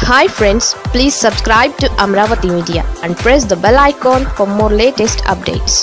hi friends please subscribe to Amaravati media and press the bell icon for more latest updates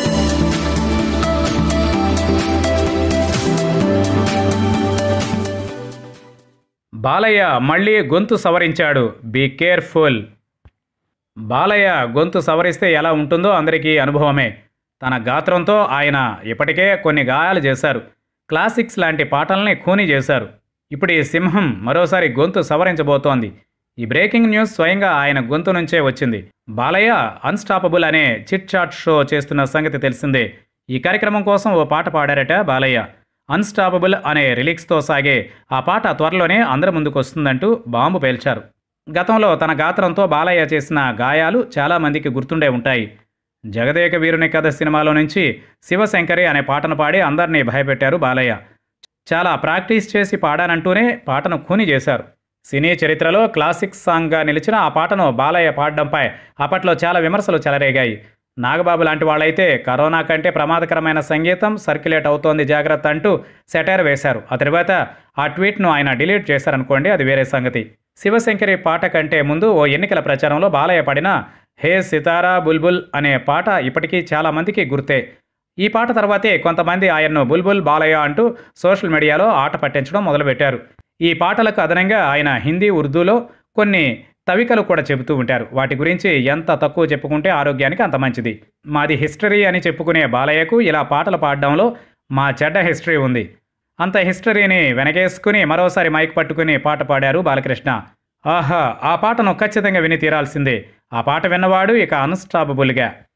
Balayya మళ్ళీ గొంతు సవరించాడు be careful Balayya గొంతు సవరిస్తే ఎలా ఉంటుందో అందరికీ అనుభవమే తన గాత్రంతో ఆయన ఇప్పటికే కొన్ని గాయాలు చేశారు క్లాసిక్స్ లాంటి పాటల్ని ఖూనీ చేశారు ఇప్పుడు ఈ సింహం మరోసారి గొంతు సవరించబోతోంది ఈ బ్రేకింగ్ న్యూస్ స్వయంగా ఆయన గొంతు నుంచే వచ్చింది బాలయ్య అన్స్టాపబుల్ అనే చిట్ చాట్ షో చేస్తున్న సంగతి తెలిసిందే ఈ కార్యక్రమం కోసం ఓ పాట పాడారట బాలయ్య అన్స్టాపబుల్ అనే రిలిక్స్తో సాగే ఆ పాట త్వరలోనే అందరి ముందుకు వస్తుందంటూ బాంబు పేల్చారు గతంలో తన గాత్రంతో బాలయ్య చేసిన గాయాలు చాలామందికి గుర్తుండే ఉంటాయి జగదేక వీరుని కథ సినిమాలో నుంచి శివశంకరి అనే పాటను పాడి అందరినీ భయపెట్టారు బాలయ్య చాలా ప్రాక్టీస్ చేసి పాడానంటూనే పాటను ఖూని చేశారు సినీ చరిత్రలో క్లాసిక్ సాంగ్గా నిలిచిన ఆ పాటను బాలయ్య పాడడంపై అప్పట్లో చాలా విమర్శలు చెలరేగాయి నాగబాబు లాంటి వాళ్ళైతే కరోనా కంటే ప్రమాదకరమైన సంగీతం సర్క్యులేట్ అవుతోంది జాగ్రత్త అంటూ సెటైర్ వేశారు ఆ తర్వాత ఆ ట్వీట్ను ఆయన డిలీట్ చేశారనుకోండి అది వేరే సంగతి శివశంకరి పాట కంటే ముందు ఓ ఎన్నికల ప్రచారంలో బాలయ్య పాడిన హే సితారా బుల్బుల్ అనే పాట ఇప్పటికీ చాలా మందికి గుర్తే ఈ పాట తర్వాతే కొంతమంది ఆయన్ను బుల్బుల్ బాలయ్య అంటూ సోషల్ మీడియాలో ఆట పట్టించడం మొదలుపెట్టారు ఈ పాటలకు అదనంగా ఆయన హిందీ ఉర్దూలో కొన్ని తవికలు కూడా చెబుతూ ఉంటారు వాటి గురించి ఎంత తక్కువ చెప్పుకుంటే ఆరోగ్యానికి అంత మంచిది మాది హిస్టరీ అని చెప్పుకునే బాలయ్యకు ఇలా పాటలు పాడడంలో మా చెడ్డ హిస్టరీ ఉంది అంత హిస్టరీని వెనకేసుకుని మరోసారి మైక్ పట్టుకుని పాట పాడారు బాలకృష్ణ ఆహా ఆ పాటను ఖచ్చితంగా విని తీరాల్సిందే ఆ పాట విన్నవాడు ఇక అన్స్టాపబుల్గా